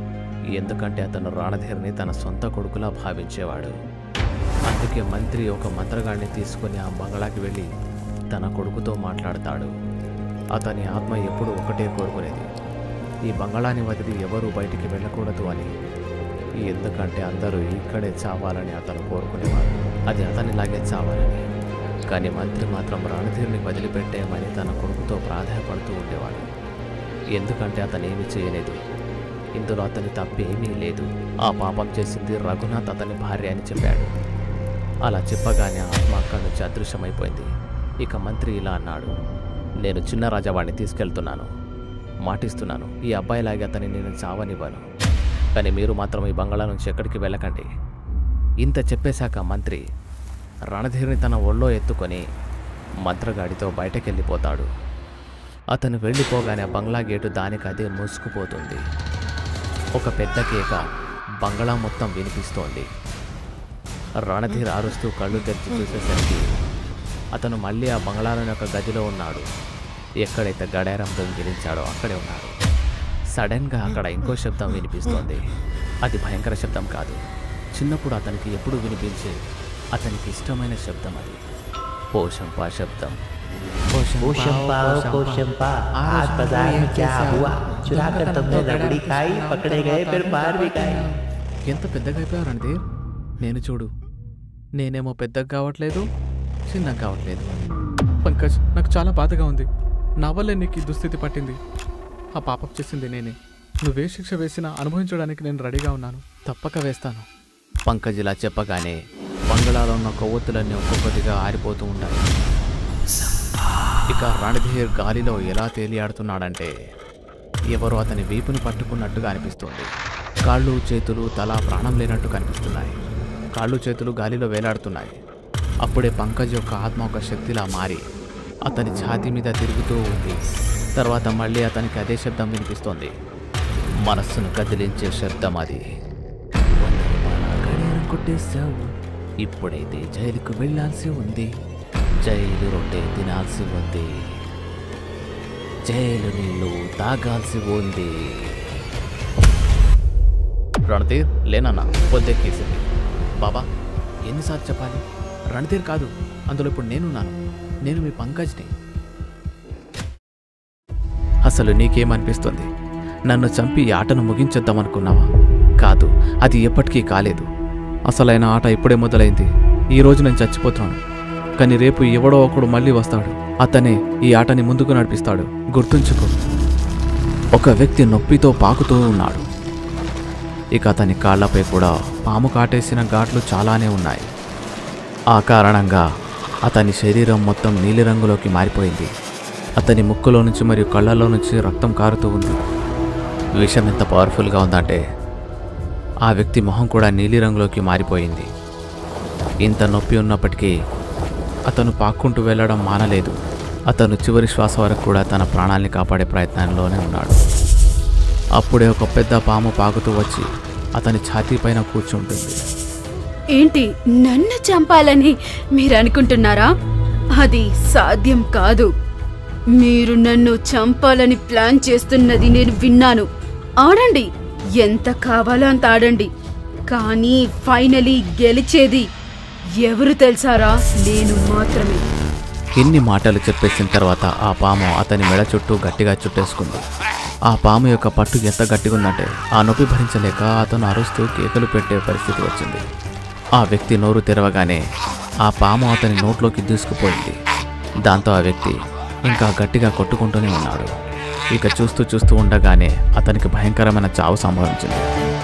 ఎందుకంటే అతను రాణధీర్ని తన సొంత కొడుకులా భావించేవాడు అందుకే మంత్రి ఒక మంత్రగాడిని తీసుకుని ఆ బంగళాకి వెళ్ళి తన కొడుకుతో మాట్లాడతాడు అతని ఆత్మ ఎప్పుడూ ఒకటే కోరుకునేది ఈ బంగళాని వదిలి ఎవరూ బయటికి వెళ్ళకూడదు అని ఎందుకంటే అందరూ ఇక్కడే చావాలని అతను కోరుకునేవాడు అది అతనిలాగే చావాలని కానీ మంత్రి మాత్రం రణధీర్ని వదిలిపెట్టేయమని తన కొడుకుతో ప్రాధాయపడుతూ ఉండేవాడు ఎందుకంటే అతను ఏమీ చేయలేదు ఇందులో అతని తప్పేమీ లేదు ఆ పాపం చేసింది రఘునాథ్ అతని భార్య అని చెప్పాడు అలా చెప్పగానే ఆత్మ అక్కడి నుంచి అదృశ్యమైపోయింది ఇక మంత్రి ఇలా అన్నాడు నేను చిన్న రాజావాడిని తీసుకెళ్తున్నాను మాటిస్తున్నాను ఈ అబ్బాయిలాగే అతని నేను చావనివ్వను కానీ మీరు మాత్రం ఈ బంగాళా నుంచి ఎక్కడికి వెళ్ళకండి ఇంత చెప్పేశాక మంత్రి రణధీర్ని తన ఒళ్ళో ఎత్తుకొని మంత్రగాడితో బయటకెళ్ళిపోతాడు అతను వెళ్ళిపోగానే ఆ బంగ్లా గేటు దానికి అదే మూసుకుపోతుంది ఒక పెద్ద కేక బంగ్లా మొత్తం వినిపిస్తోంది రణధీర్ అరుస్తూ కళ్ళు తెరిచి చూసేసరికి అతను మళ్ళీ ఆ బంగ్లాలోని ఒక గదిలో ఉన్నాడు ఎక్కడైతే గడారం దొంగిలించాడో అక్కడే ఉన్నాడు సడన్గా అక్కడ ఇంకో శబ్దం వినిపిస్తోంది అది భయంకర శబ్దం కాదు చిన్నప్పుడు అతనికి ఎప్పుడు వినిపించే అతనికి ఇష్టమైన శబ్దం అది పోషంపా శబ్దం पोशंपा ओ पोशंपा आज बाजार में क्या हुआ चुरा कर तुमने रबड़ी खाई पकड़े गए फिर बाहर भी खाई ఎంత పెద్దగా అయిపోయావు రణధీర్ నేను చూడు నేనేమో పెద్దగా కావట్లేదు చిన్నగా కావట్లేదు పంకజ్ నాకు చాలా బాధగా ఉంది నా వల్లే నీకు ఈ దుస్థితి పట్టింది ఆ పాపం చేసింది నేనే నువ్వే శిక్ష వేసినా అనుభవించడానికి నేను రెడీగా ఉన్నాను తప్పక వేస్తాను పంకజ్ ఇలా చెప్పగానే బంగ్లాలో ఉన్న కొవ్వొత్తులన్నీ ఒక్కొక్కటిగా ఆరిపోతూ ఉంటాయి ఇక రణధీర్ గాలిలో ఎలా తేలియాడుతున్నాడంటే ఎవరో అతని వీపుని పట్టుకున్నట్టుగా అనిపిస్తుంది కాళ్ళు చేతులు తల ప్రాణం లేనట్టు కనిపిస్తున్నాయి కాళ్ళు చేతులు గాలిలో వేలాడుతున్నాయి అప్పుడే పంకజ్ యొక్క ఆత్మ ఒక శక్తిలా మారి అతని ఛాతీ మీద తిరుగుతూ ఉంది తర్వాత మళ్ళీ అతనికి అదే శబ్దం వినిపిస్తోంది మనస్సును కదిలించే శబ్దం అది వంద రూపాయల గడియారం కొట్టేశావు ఇప్పుడైతే జైలుకు వెళ్ళాల్సి ఉంది జైలు రొట్టె తినాల్సి ఉంది జైలు నీళ్ళు తాగాల్సి ఉంది రణధీర్ లేనన్నా పొద్దెక్కేసింది బాబా ఎన్నిసార్లు చెప్పాలి రణధీర్ కాదు అందులో ఇప్పుడు నేనున్నాను నేను మీ పంకజ్ని అసలు నీకేమనిపిస్తుంది నన్ను చంపి ఈ ఆటను ముగించేద్దామనుకున్నావా కాదు అది ఎప్పటికీ కాలేదు అసలైన ఆట ఇప్పుడే మొదలైంది ఈ రోజు నేను చచ్చిపోతున్నాను కానీ రేపు ఎవడో ఒకడు మళ్ళీ వస్తాడు అతనే ఈ ఆటని ముందుకు నడిపిస్తాడు గుర్తుంచుకో ఒక వ్యక్తి నొప్పితో పాకుతూ ఉన్నాడు ఇక అతని కాళ్ళపై కూడా పాము కాటేసిన ఘాట్లు చాలానే ఉన్నాయి ఆ కారణంగా అతని శరీరం మొత్తం నీలిరంగులోకి మారిపోయింది అతని ముక్కులో నుంచి మరియు కళ్ళల్లో నుంచి రక్తం కారుతూ ఉంది విషం ఎంత పవర్ఫుల్గా ఉందంటే ఆ వ్యక్తి మొహం కూడా నీలిరంగులోకి మారిపోయింది ఇంత నొప్పి ఉన్నప్పటికీ అతను పాక్కుంటూ వెళ్ళడం మానలేదు అతను చివరి శ్వాస వరకు కూడా తన ప్రాణాల్ని కాపాడే ప్రయత్నంలోనే ఉన్నాడు అప్పుడే ఒక పెద్ద పాము పాకుతూ వచ్చి అతని ఛాతీ పైన కూర్చుంటుంది ఏంటి నన్ను చంపాలని మీరు అనుకుంటున్నారా అది సాధ్యం కాదు మీరు నన్ను చంపాలని ప్లాన్ చేస్తున్నది నేను విన్నాను ఆడండి ఎంత కావాలో అంత ఆడండి కానీ ఫైనలీ గెలిచేది ఎవరు తెలుసారా నేను మాత్రమే ఇన్ని మాటలు చెప్పేసిన తర్వాత ఆ పాము అతని మెడ చుట్టూ గట్టిగా చుట్టేసుకుంది ఆ పాము యొక్క పట్టు ఎంత గట్టిగా ఉందంటే ఆ నొప్పి భరించలేక అతను అరుస్తూ కేకలు పెట్టే పరిస్థితి వచ్చింది ఆ వ్యక్తి నోరు తెరవగానే ఆ పాము అతని నోట్లోకి దూసుకుపోయింది దాంతో ఆ వ్యక్తి ఇంకా గట్టిగా కొట్టుకుంటూనే ఉన్నాడు ఇక చూస్తూ చూస్తూ ఉండగానే అతనికి భయంకరమైన చావు సంభవించింది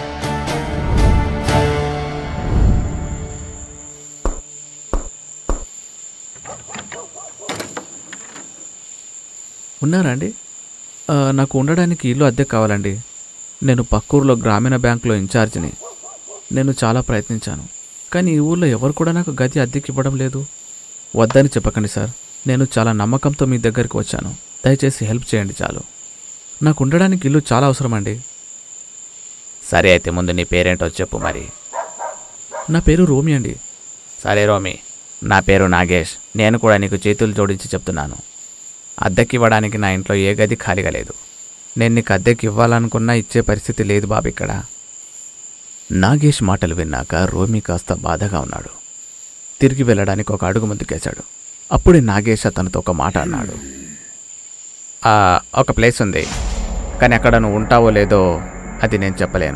ఉన్నారా అండి ఆ, నాకు ఉండడానికి ఇల్లు అద్దె కావాలండి నేను పక్కూరులో గ్రామీణ బ్యాంకులో ఇన్ఛార్జిని నేను చాలా ప్రయత్నించాను కానీ ఈ ఊళ్ళో ఎవరు కూడా నాకు గది అద్దెకి ఇవ్వడం లేదు వద్దని చెప్పకండి సార్ నేను చాలా నమ్మకంతో మీ దగ్గరికి వచ్చాను దయచేసి హెల్ప్ చేయండి చాలు నాకు ఉండడానికి ఇల్లు చాలా అవసరం అండి సరే అయితే ముందు నీ పేరేంటో చెప్పు మరి నా పేరు రోమి అండి సరే రోమి నా పేరు నాగేష్ నేను కూడా నీకు చేతులు జోడించి చెప్తున్నాను అద్దెకి ఇవ్వడానికి నా ఇంట్లో ఏ గది ఖాళీగా లేదు నేను నీకు అద్దెకి ఇవ్వాలనుకున్నా ఇచ్చే పరిస్థితి లేదు బాబు ఇక్కడ నాగేష్ మాటలు విన్నాక రోమి కాస్త బాధగా ఉన్నాడు తిరిగి వెళ్ళడానికి ఒక అడుగు ముందుకేశాడు అప్పుడే నాగేష్ అతనితో ఒక మాట అన్నాడు "ఆ, ఒక ప్లేస్ ఉంది కానీ అక్కడ నువ్వు ఉంటావో లేదో అది నేను చెప్పలేను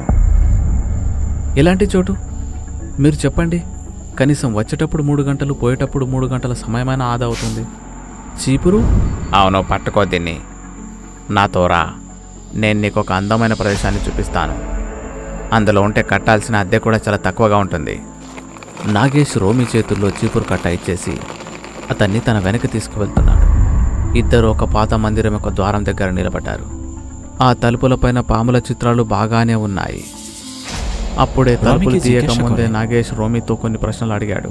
ఎలాంటి చోటు మీరు చెప్పండి కనీసం వచ్చేటప్పుడు మూడు గంటలు పోయేటప్పుడు మూడు గంటల సమయమైనా ఆదా అవుతుంది చీపురు అవును పట్టుకో దీన్ని నాతో రా నేను నీకు ఒక అందమైన ప్రదేశాన్ని చూపిస్తాను అందులో ఉంటే కట్టాల్సిన అద్దె కూడా చాలా తక్కువగా ఉంటుంది నాగేష్ రోమి చేతుల్లో చీపురు కట్ట ఇచ్చేసి అతన్ని తన వెనక్కి తీసుకువెళ్తున్నాడు ఇద్దరు ఒక పాత మందిరం యొక్క ద్వారం దగ్గర నిలబడ్డారు ఆ తలుపులపైన పాముల చిత్రాలు బాగానే ఉన్నాయి అప్పుడే తలుపులు రోమికి తీయక జిజ్ఞాస ముందే కోరే. నాగేష్ రోమితో కొన్ని ప్రశ్నలు అడిగాడు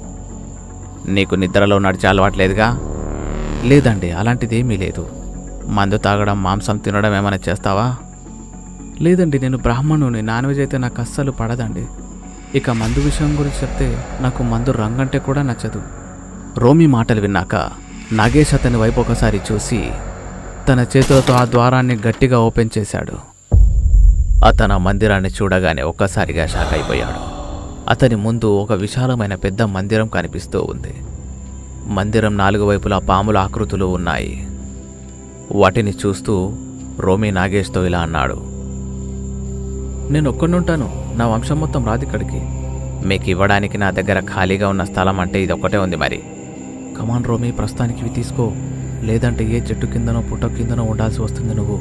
నీకు నిద్రలో నడిచే అలవాట్లేదుగా లేదండి అలాంటిదేమీ లేదు మందు తాగడం మాంసం తినడం ఏమైనా చేస్తావా లేదండి నేను బ్రాహ్మణుని నాన్ వెజ్ అయితే నాకు అస్సలు పడదండి ఇక మందు విషయం గురించి చెప్తే నాకు మందు రంగంటే కూడా నచ్చదు రోమి మాటలు విన్నాక నాగేష్ అతని వైపు ఒకసారి చూసి తన చేతులతో ఆ ద్వారాన్ని గట్టిగా ఓపెన్ చేశాడు అతను ఆ మందిరాన్ని చూడగానే ఒక్కసారిగా షాక్ అయిపోయాడు అతని ముందు ఒక విశాలమైన పెద్ద మందిరం కనిపిస్తూ ఉంది మందిరం నాలుగు వైపులా పాముల ఆకృతులు ఉన్నాయి వాటిని చూస్తూ రోమి నాగేష్తో ఇలా అన్నాడు నేను ఒక్కడుంటాను నా వంశం మొత్తం రాదు ఇక్కడికి మీకు ఇవ్వడానికి నా దగ్గర ఖాళీగా ఉన్న స్థలం అంటే ఇది ఒక్కటే ఉంది మరి కమాన్ రోమి ప్రస్తుతానికి ఇవి తీసుకో లేదంటే ఏ చెట్టు కిందనో పుట్ట కిందనో ఉండాల్సి వస్తుంది నువ్వు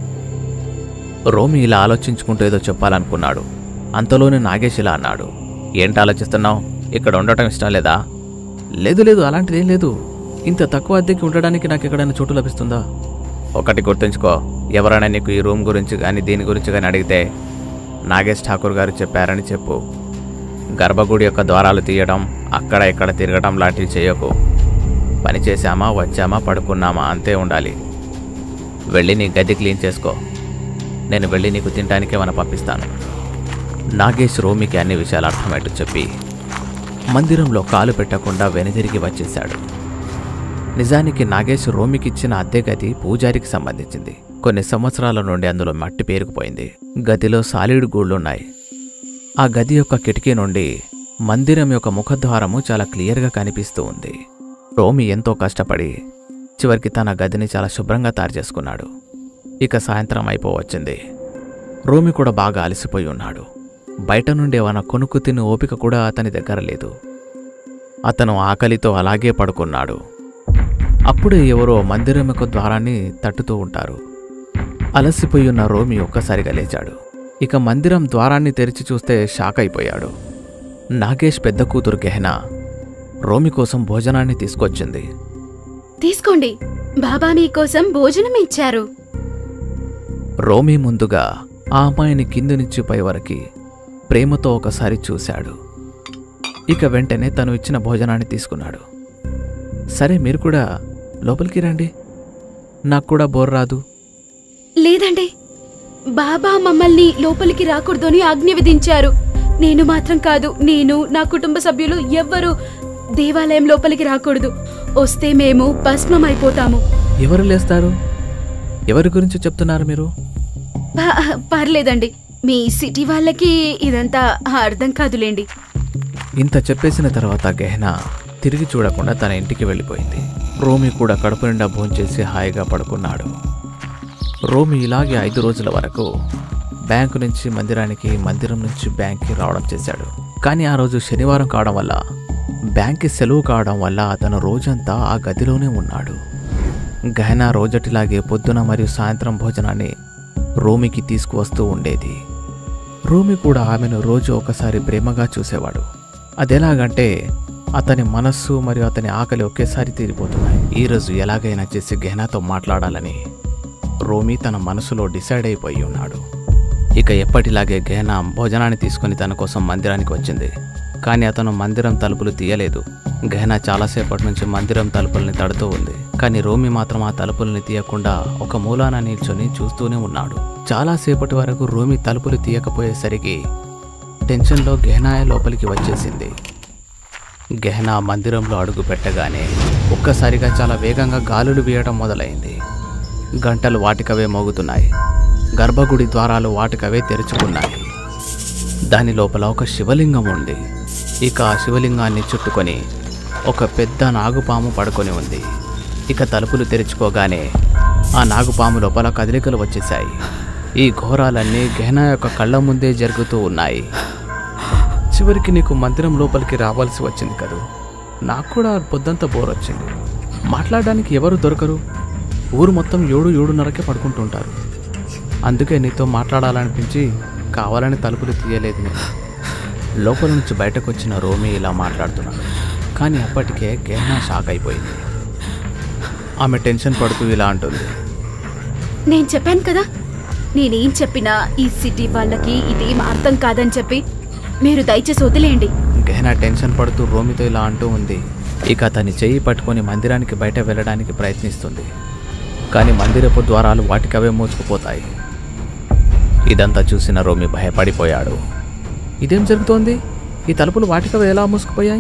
రోమి ఇలా ఆలోచించుకుంటూ ఏదో చెప్పాలనుకున్నాడు అంతలోనే నాగేష్ ఇలా అన్నాడు ఏంటి ఆలోచిస్తున్నావు ఇక్కడ ఉండటం ఇష్టం లేదా లేదు లేదు అలాంటిదేం లేదు ఇంత తక్కువ అద్దెకి ఉండడానికి నాకు ఎక్కడైనా చోటు లభిస్తుందా ఒకటి గుర్తుంచుకో ఎవరైనా నీకు ఈ రూమ్ గురించి కానీ దీని గురించి కానీ అడిగితే నాగేష్ ఠాకూర్ గారు చెప్పారని చెప్పు గర్భగుడి యొక్క ద్వారాలు తీయడం అక్కడ ఇక్కడ తిరగడం లాంటివి చేయకు పని చేశామా వచ్చామా పడుకున్నామా అంతే ఉండాలి వెళ్ళి నీ గది క్లీన్ చేసుకో నేను వెళ్ళి నీకు తినడానికి ఏమైనా పంపిస్తాను నాగేష్ రోమికి అన్ని విషయాలు అర్థమయ్యేట్టు చెప్పి మందిరంలో కాలు పెట్టకుండా వెనుదిరిగి వచ్చేశాడు నిజానికి నాగేష్ రోమికిచ్చిన అద్దె గది పూజారికి సంబంధించింది కొన్ని సంవత్సరాల నుండి అందులో మట్టి పేరుకుపోయింది గదిలో సాలిడ్ గూళ్ళున్నాయి ఆ గది యొక్క కిటికీ నుండి మందిరం యొక్క ముఖద్వారము చాలా క్లియర్గా కనిపిస్తూ ఉంది రోమి ఎంతో కష్టపడి చివరికి తన గదిని చాలా శుభ్రంగా తయారు చేసుకున్నాడు ఇక సాయంత్రం అయిపోవచ్చింది రోమి కూడా బాగా అలసిపోయి ఉన్నాడు బయట నుండి ఏమైనా కొనుక్కు తిని ఓపిక కూడా అతని దగ్గర లేదు అతను ఆకలితో అలాగే పడుకున్నాడు అప్పుడే ఎవరో మందిరం యొక్క ద్వారాన్ని తట్టుతూ ఉంటారు అలసిపోయి ఉన్న రోమి ఒక్కసారిగా లేచాడు ఇక మందిరం ద్వారాన్ని తెరిచి చూస్తే షాక్ అయిపోయాడు నాగేష్ పెద్ద కూతురు గెహనా రోమి కోసం భోజనాన్ని తీసుకొచ్చింది తీసుకోండి బాబా మీకోసం భోజనం ఇచ్చారు రోమి ముందుగా ఆ అమ్మాయిని కింది నుంచి పై వరకు ప్రేమతో ఒకసారి చూశాడు ఇక వెంటనే తను ఇచ్చిన భోజనాన్ని తీసుకున్నాడు సరే మీరు కూడా లోపలికి రండి నాకు కూడా బోర్ రాదు లేదండి బాబా మమ్మల్ని లోపలికి రాకూడదు అని ఆజ్ఞ విధించారు నేను మాత్రం కాదు నేను నా కుటుంబ సభ్యులు ఎవ్వరూ దేవాలయం లోపలికి రాకూడదు వస్తే మేము భస్మం అయిపోతాము ఎవరు లేస్తారు ఎవరి గురించి చెప్తున్నారు మీరు ప- పర్లేదండి మీ సిటీ వాళ్ళకి ఇదంతా అర్థం కాదులేండి ఇంత చెప్పేసిన తర్వాత గెహనా తిరిగి చూడకుండా తన ఇంటికి వెళ్ళిపోయింది రోమి కూడా కడుపు నిండా భోంచేసి హాయిగా పడుకున్నాడు రోమి ఇలాగే ఐదు రోజుల వరకు బ్యాంకు నుంచి మందిరానికి మందిరం నుంచి బ్యాంక్కి రావడం చేశాడు కానీ ఆ రోజు శనివారం కావడం వల్ల బ్యాంక్కి సెలవు కావడం వల్ల అతను రోజంతా ఆ గదిలోనే ఉన్నాడు గహనా రోజటిలాగే పొద్దున మరియు సాయంత్రం భోజనాన్ని రోమికి తీసుకువస్తూ ఉండేది రోమి కూడా ఆమెను రోజు ఒకసారి ప్రేమగా చూసేవాడు అదెలాగంటే అతని మనస్సు మరియు అతని ఆకలి ఒకేసారి తీరిపోతున్నాయి ఈరోజు ఎలాగైనా చేసి గెహనాతో మాట్లాడాలని రోమి తన మనసులో డిసైడ్ అయిపోయి ఉన్నాడు ఇక ఎప్పటిలాగే గెహనా భోజనాన్ని తీసుకుని తన కోసం మందిరానికి వచ్చింది కానీ అతను మందిరం తలుపులు తీయలేదు గెహనా చాలాసేపటి నుంచి మందిరం తలుపుల్ని తడుతూ ఉంది కానీ రోమి మాత్రం ఆ తలుపుల్ని తీయకుండా ఒక మూలాన నిల్చొని చూస్తూనే ఉన్నాడు చాలాసేపటి వరకు రోమి తలుపులు తీయకపోయేసరికి టెన్షన్లో గెహనాయ లోపలికి వచ్చేసింది గెహనా మందిరంలో అడుగు పెట్టగానే ఒక్కసారిగా చాలా వేగంగా గాలులు వీయడం మొదలైంది గంటలు వాటికవే మోగుతున్నాయి గర్భగుడి ద్వారాలు వాటికవే తెరుచుకున్నాయి దాని లోపల ఒక శివలింగం ఉంది ఇక ఆ శివలింగాన్ని చుట్టుకొని ఒక పెద్ద నాగుపాము పడుకొని ఉంది ఇక తలుపులు తెరుచుకోగానే ఆ నాగుపాము లోపల కదలికలు వచ్చేశాయి ఈ ఘోరాలన్నీ గహనా యొక్క కళ్ళ ముందే జరుగుతూ ఉన్నాయి చివరికి నీకు మందిరం లోపలికి రావాల్సి వచ్చింది కదూ నాకు కూడా పొద్దంతా బోర్ వచ్చింది మాట్లాడడానికి ఎవరు దొరకరు ఊరు మొత్తం ఏడు ఏడున్నరకే పడుకుంటుంటారు అందుకే నీతో మాట్లాడాలనిపించి కావాలని తలుపులు తీయలేదు నేను లోపల నుంచి బయటకు వచ్చిన రోమి ఇలా మాట్లాడుతున్నాడు కానీ అప్పటికే గెహనా షాక్ అయిపోయింది ఆమె టెన్షన్ పడుతూ ఇలా అంటుంది నేను చెప్పాను కదా నేనేం చెప్పినా ఈ సిటీ వాళ్ళకి ఇదేం అర్థం కాదని చెప్పి మీరు దయచేసి వదిలేయండి గెహనా టెన్షన్ పడుతూ రోమితో ఇలా అంటూ ఉంది ఇక అతని చెయ్యి పట్టుకొని మందిరానికి బయట వెళ్ళడానికి ప్రయత్నిస్తుంది కానీ మందిరపు ద్వారాలు వాటికవే మూసుకుపోతాయి ఇదంతా చూసిన రోమి భయపడిపోయాడు ఇదేం జరుగుతోంది ఈ తలుపులు వాటికవి ఎలా మూసుకుపోయాయి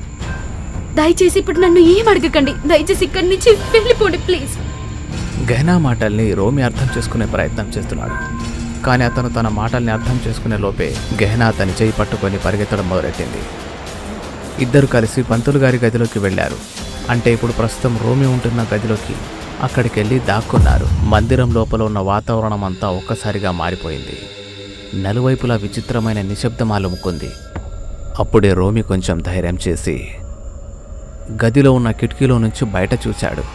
దయచేసి ఇప్పుడు నన్ను ఏం అడగకండి దయచేసి ఇక్కడి నుంచి వెళ్ళిపోండి ప్లీజ్ గహనా మాటల్ని రోమి అర్థం చేసుకునే ప్రయత్నం చేస్తున్నాడు కానీ అతను తన మాటల్ని అర్థం చేసుకునే లోపే గెహనా అతని చేయి పట్టుకొని పరిగెత్తడం మొదలెట్టింది ఇద్దరు కలిసి పంతులు గారి గదిలోకి వెళ్ళారు అంటే ఇప్పుడు ప్రస్తుతం రోమి ఉంటున్న గదిలోకి అక్కడికి వెళ్ళి దాక్కున్నారు మందిరం లోపల ఉన్న వాతావరణం అంతా ఒక్కసారిగా మారిపోయింది నలువైపులా విచిత్రమైన నిశ్శబ్దం అలుముకుంది అప్పుడే రోమి కొంచెం ధైర్యం చేసి గదిలో ఉన్న కిటికీలో నుంచి బయట చూశాడు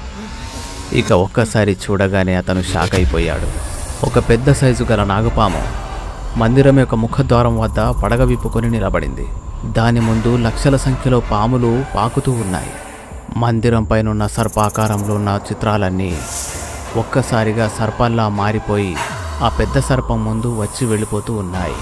ఇక ఒక్కసారి చూడగానే అతను షాక్ అయిపోయాడు ఒక పెద్ద సైజు గల నాగుపాము మందిరం యొక్క ముఖద్వారం వద్ద పడగ విప్పుకొని నిలబడింది దాని ముందు లక్షల సంఖ్యలో పాములు పాకుతూ ఉన్నాయి మందిరం పైనున్న సర్పాకారంలో ఉన్న చిత్రాలన్నీ ఒక్కసారిగా సర్పాల్లా మారిపోయి ఆ పెద్ద సర్పం ముందు వచ్చి వెళ్ళిపోతూ ఉన్నాయి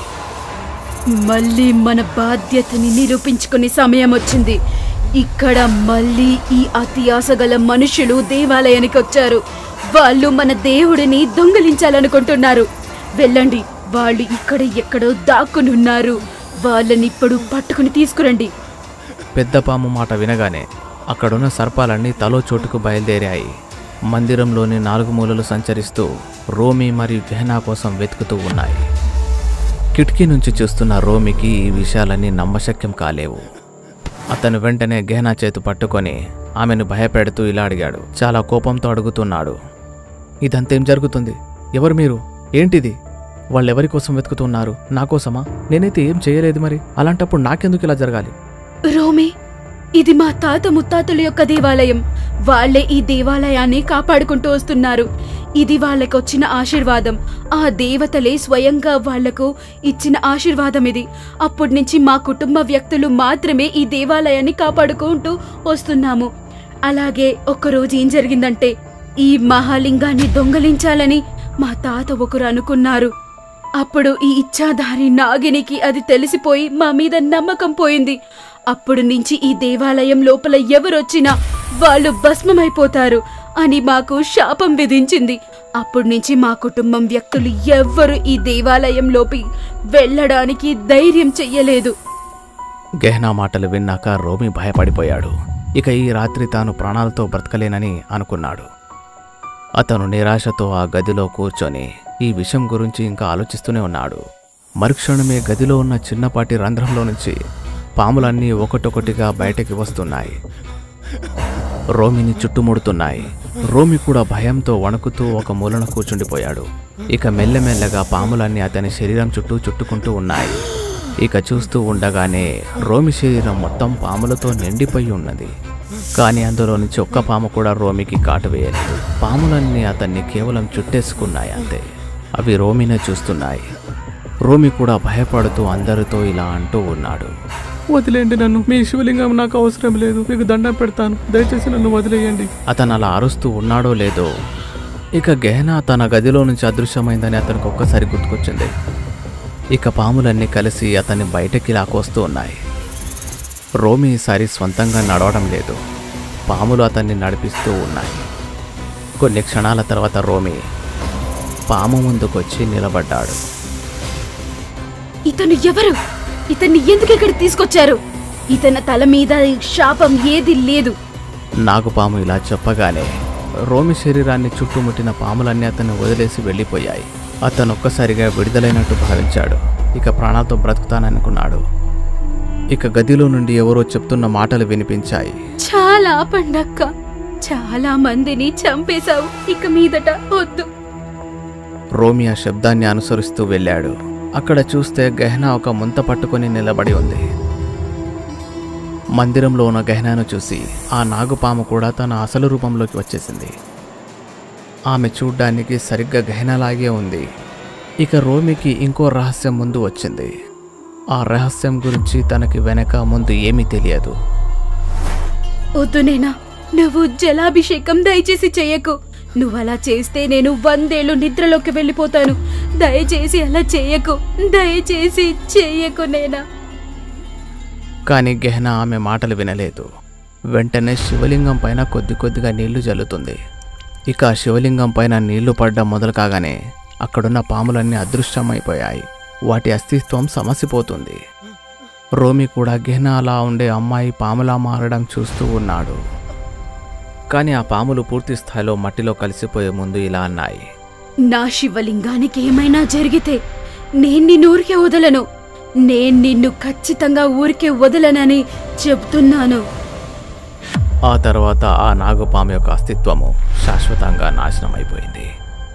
మళ్ళీ మన బాధ్యతని నిరూపించుకునే సమయం వచ్చింది ఇక్కడ మళ్ళీ ఈ అతి ఆశగల మనుషులు దేవాలయానికి వచ్చారు వాళ్ళు మన దేవుడిని దొంగలించాలనుకుంటున్నారు వెళ్ళండి వాళ్ళు ఇక్కడ ఎక్కడో దాక్కునున్నారు వాళ్ళని ఇప్పుడు పట్టుకుని తీసుకురండి పెద్ద పాము మాట వినగానే అక్కడున్న సర్పాలన్నీ తలో చోటుకు బయలుదేరాయి మందిరంలోని నాలుగు మూలలు సంచరిస్తూ రోమి మరియు గెహనా కోసం వెతుకుతూ ఉన్నాయి కిటికీ నుంచి చూస్తున్న రోమికి ఈ విషయాలన్నీ నమ్మశక్యం కాలేవు అతను వెంటనే గెహనా చేతు పట్టుకొని ఆమెను భయపెడుతూ ఇలా అడిగాడు చాలా కోపంతో అడుగుతున్నాడు ఇదంతేం జరుగుతుంది ఎవరు మీరు ఏంటిది వాళ్ళెవరి కోసం వెతుకుతున్నారు నా కోసమా నేనైతే ఏం చేయలేదు మరి అలాంటప్పుడు నాకెందుకు ఇలా జరగాలి రోమి ఇది మా తాత ముత్తాతల యొక్క దేవాలయం వాళ్ళే ఈ దేవాలయాన్ని కాపాడుకుంటూ వస్తున్నారు ఇది వాళ్ళకొచ్చిన ఆశీర్వాదం ఆ దేవతలే స్వయంగా వాళ్లకు ఇచ్చిన ఆశీర్వాదం ఇది అప్పటి నుంచి మా కుటుంబ వ్యక్తులు మాత్రమే ఈ దేవాలయాన్ని కాపాడుకుంటూ వస్తున్నాము అలాగే ఒక్కరోజు ఏం జరిగిందంటే ఈ మహాలింగాన్ని దొంగలించాలని మా తాత ఒకరు అనుకున్నారు అప్పుడు ఈ ఇచ్చాధారి నాగినికి అది తెలిసిపోయి మా మీద నమ్మకం పోయింది అప్పుడు నుంచి ఈ దేవాలయం లోపల ఎవరొచ్చినా వాళ్ళు భస్మమైపోతారు అని మాకు శాపం విధించింది అప్పటి నుంచి మా కుటుంబం వ్యక్తులు ఎవ్వరు ఈ దేవాలయంలోకి వెళ్ళడానికి ధైర్యం చెయ్యలేదు గెహనా మాటలు విన్నాక రోమి భయపడిపోయాడు ఇక ఈ రాత్రి తాను ప్రాణాలతో బ్రతకలేనని అనుకున్నాడు అతను నిరాశతో ఆ గదిలో కూర్చొని ఈ విషయం గురించి ఇంకా ఆలోచిస్తూనే ఉన్నాడు మరుక్షణమే గదిలో ఉన్న చిన్నపాటి రంధ్రంలో నుంచి పాములన్నీ ఒకటొకటిగా బయటకి వస్తున్నాయి రోమిని చుట్టుముడుతున్నాయి రోమి కూడా భయంతో వణుకుతూ ఒక మూలన కూర్చుండిపోయాడు ఇక మెల్లమెల్లగా పాములన్నీ అతని శరీరం చుట్టూ చుట్టుకుంటూ ఉన్నాయి ఇక చూస్తూ ఉండగానే రోమి శరీరం మొత్తం పాములతో నిండిపోయి ఉన్నది కానీ అందులో నుంచి ఒక్క పాము కూడా రోమికి కాటు వేయలేదు పాములన్నీ అతన్ని కేవలం చుట్టేసుకున్నాయి అంతే అవి రోమినే చూస్తున్నాయి రోమి కూడా భయపడుతూ అందరితో ఇలా అంటూ ఉన్నాడు వదిలేయండి నన్ను మీ శివలింగం నాకు అవసరం లేదు మీకు దండం పెడతాను దయచేసి నన్ను వదిలేయండి అతను అలా అరుస్తూ ఉన్నాడో లేదో ఇక గెహనా తన గదిలో నుంచి అదృశ్యమైందని అతనికి ఒక్కసారి గుర్తుకొచ్చింది ఇక పాములన్నీ కలిసి అతన్ని బయటకి లాకొస్తూ ఉన్నాయి రోమి ఈసారి స్వంతంగా నడవడం లేదు పాములు అతన్ని నడిపిస్తూ ఉన్నాయి కొన్ని క్షణాల తర్వాత రోమి పాము ముందుకొచ్చి నిలబడ్డాడు ఇతను ఎవరు ఇతన్ని ఎందుకు ఇక్కడ తీసుకొచ్చారు ఇతని తల మీద ఈ శాపం ఏది లేదు నాగుపాము ఇలా చెప్పగానే రోమి శరీరాన్ని చుట్టుముట్టిన పాములన్నీ అతన్ని వదిలేసి వెళ్ళిపోయాయి అతను ఒక్కసారిగా విడుదలైనట్టు భావించాడు ఇక ప్రాణాలతో బ్రతుకుతాననుకున్నాడు ఇక గదిలో నుండి ఎవరో చెప్తున్న మాటలు వినిపించాయి చాలా పండక్క చాలా మందిని చంపేశావు ఇక మీదట వద్దు రోమి ఆ శబ్దాన్ని అనుసరిస్తూ వెళ్ళాడు అక్కడ చూస్తే గహనా ఒక ముంత పట్టుకొని నిలబడి ఉంది మందిరంలో ఉన్న గహనాను చూసి ఆ నాగుపాము కూడా తన అసలు రూపంలోకి వచ్చేసింది ఆమె చూడ్డానికి సరిగ్గా గహనలాగే ఉంది ఇక రోమికి ఇంకో రహస్యం ముందు వచ్చింది ఆ రహస్యం గురించి తనకి వెనక ముందు ఏమీ తెలియదు వద్దు నేనా నువ్వు జలాభిషేకం దయచేసి చెయ్యకు నువ్వు అలా చేస్తే నేను వందేళ్లు నిద్రలోకి వెళ్ళిపోతాను దయచేసి అలా చెయ్యకు దయచేసి చెయ్యకు నేనా కానీ గెహనా ఆమె మాటలు వినలేదు వెంటనే శివలింగం పైన కొద్ది కొద్దిగా నీళ్లు జల్లుతుంది ఇక ఆ శివలింగం పైన నీళ్లు పడ్డం మొదలు కాగానే అక్కడున్న పాములన్నీ అదృశ్యమైపోయాయి వాటి అస్తిత్వం సమసిపోతుంది రోమి కూడా గెహనా అలా ఉండే అమ్మాయి పాములా మారడం చూస్తూ ఉన్నాడు కానీ ఆ పాములు పూర్తి స్థాయిలో మట్టిలో కలిసిపోయే ముందు ఇలా అన్నాయి నా శివలింగానికి ఏమైనా జరిగితే నేను నిన్ను ఊరికే వదలను నేను నిన్ను ఖచ్చితంగా ఊరికే వదలనని చెప్తున్నాను ఆ తర్వాత ఆ నాగుపాము యొక్క అస్తిత్వము శాశ్వతంగా నాశనం అయిపోయింది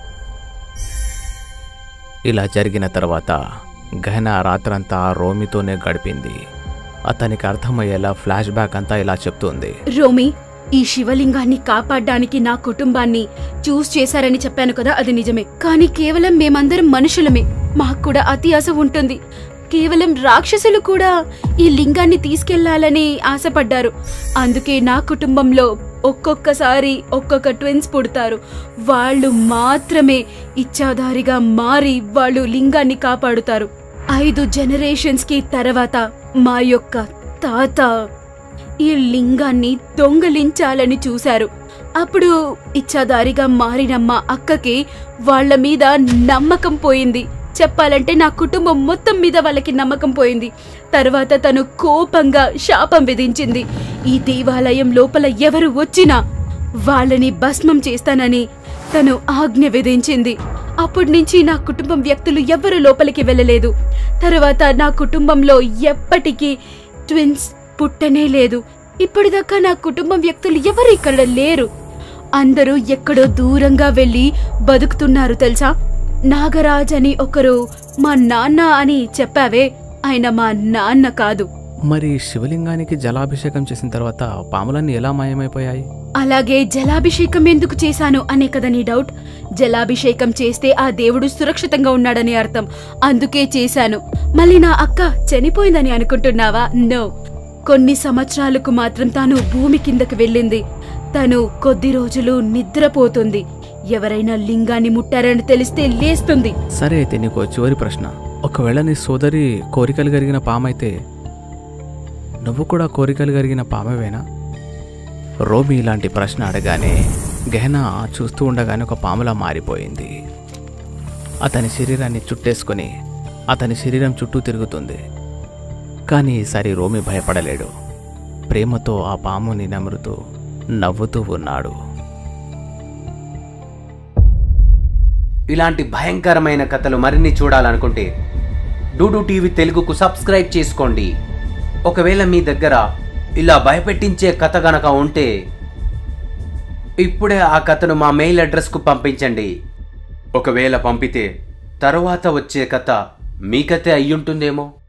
ఇలా జరిగిన తర్వాత గహన ఆ రాత్రంతా ఆ రోమితోనే గడిపింది అతనికి అర్థమయ్యేలా ఫ్లాష్ బ్యాక్ అంతా ఇలా చెప్తుంది రోమి ఈ శివలింగాన్ని కాపాడడానికి నా కుటుంబాన్ని చూస్ చేశారని చెప్పాను కదా అది నిజమే కానీ కేవలం మేమందరం మనుషులమే మాకు కూడా అతి ఆశ ఉంటుంది కేవలం రాక్షసులు కూడా ఈ లింగాన్ని తీసుకెళ్లాలని ఆశపడ్డారు అందుకే నా కుటుంబంలో ఒక్కొక్కసారి ఒక్కొక్క ట్విన్స్ పుడతారు వాళ్ళు మాత్రమే ఇచ్చాదారిగా మారి వాళ్ళు లింగాన్ని కాపాడుతారు ఐదు జనరేషన్స్ కి తర్వాత మా యొక్క తాత ఈ లింగాన్ని దొంగలించాలని చూశారు అప్పుడు ఇచ్చాదారిగా మారిన మా అక్కకి వాళ్ళ మీద నమ్మకం పోయింది చెప్పాలంటే నా కుటుంబం మొత్తం మీద వాళ్ళకి నమ్మకం పోయింది తర్వాత తను కోపంగా శాపం విధించింది ఈ దేవాలయం లోపల ఎవరు వచ్చినా వాళ్ళని భస్మం చేస్తానని తను ఆజ్ఞ విధించింది అప్పటి నుంచి నా కుటుంబం వ్యక్తులు ఎవ్వరు లోపలికి వెళ్ళలేదు తర్వాత నా కుటుంబంలో ఎప్పటికీ ట్విన్స్ పుట్టనే లేదు ఇప్పటిదాకా నా కుటుంబం వ్యక్తులు ఎవరు ఇక్కడ లేరు అందరూ ఎక్కడో దూరంగా వెళ్ళి బతుకుతున్నారు తెలుసా నాగరాజ్ అని ఒకరు మా నాన్న అని చెప్పావే ఆయన మా నాన్న కాదు మరి శివలింగానికి జలాభిషేకం చేసిన తర్వాత పాములన్నీ ఎలా మాయమైపోయాయి అలాగే జలాభిషేకం ఎందుకు చేశాను అనే కదా నీ డౌట్ జలాభిషేకం చేస్తే ఆ దేవుడు సురక్షితంగా ఉన్నాడని అర్థం అందుకే చేశాను మళ్ళీ నా అక్క చనిపోయిందని అనుకుంటున్నావా నో కొన్ని సంవత్సరాలకు మాత్రం తాను భూమి కిందకి వెళ్ళింది తను కొద్ది రోజులు నిద్రపోతుంది ఎవరైనా లింగాన్ని ముట్టారని తెలిస్తే లేస్తుంది సరే అయితే నీకు చివరి ప్రశ్న ఒకవేళ నీ సోదరి కోరికలు కలిగిన పామైతే నువ్వు కూడా కోరికలు కలిగిన పామవేనా రోమి ఇలాంటి ప్రశ్న అడగానే గహనా చూస్తూ ఉండగానే ఒక పాములా మారిపోయింది అతని శరీరాన్ని చుట్టేసుకొని అతని శరీరం చుట్టూ తిరుగుతుంది కానీ ఈసారి రోమి భయపడలేడు ప్రేమతో ఆ పాముని నమురుతూ నవ్వుతూ ఉన్నాడు ఇలాంటి భయంకరమైన కథలు మరిన్ని చూడాలనుకుంటే డూడు టీవీ తెలుగుకు సబ్స్క్రైబ్ చేసుకోండి ఒకవేళ మీ దగ్గర ఇలా భయపెట్టించే కథ గనక ఉంటే ఇప్పుడే ఆ కథను మా మెయిల్ అడ్రస్కు పంపించండి ఒకవేళ పంపితే తరువాత వచ్చే కథ మీ కథే అయ్యుంటుందేమో